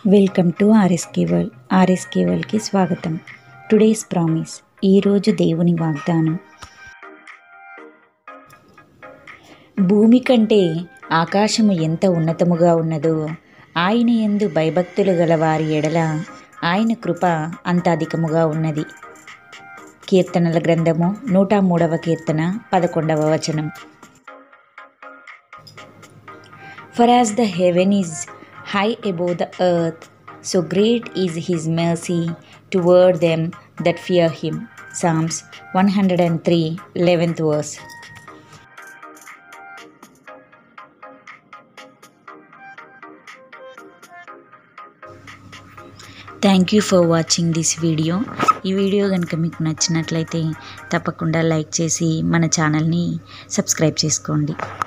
Welcome to RSK world RSK వరల్డ్కి స్వాగతం today's promise ఈరోజు దేవుని వాగ్దానం భూమి కంటే ఆకాశము ఎంత ఉన్నతముగా ఉన్నదో ఆయన ఎందు భయభక్తులు గల వారి ఎడల ఆయన కృప అంత అధికముగా ఉన్నది కీర్తనల గ్రంథము నూట మూడవ కీర్తన పదకొండవ వచనం For as the heaven is high above the earth, so great is his mercy toward them that fear him. Psalms 103, 11th verse. Thank you for watching this video ఈ వీడియో కనుక మీకు నచ్చినట్లయితే తప్పకుండా లైక్ చేసి మన ఛానల్ని సబ్స్క్రైబ్ చేసుకోండి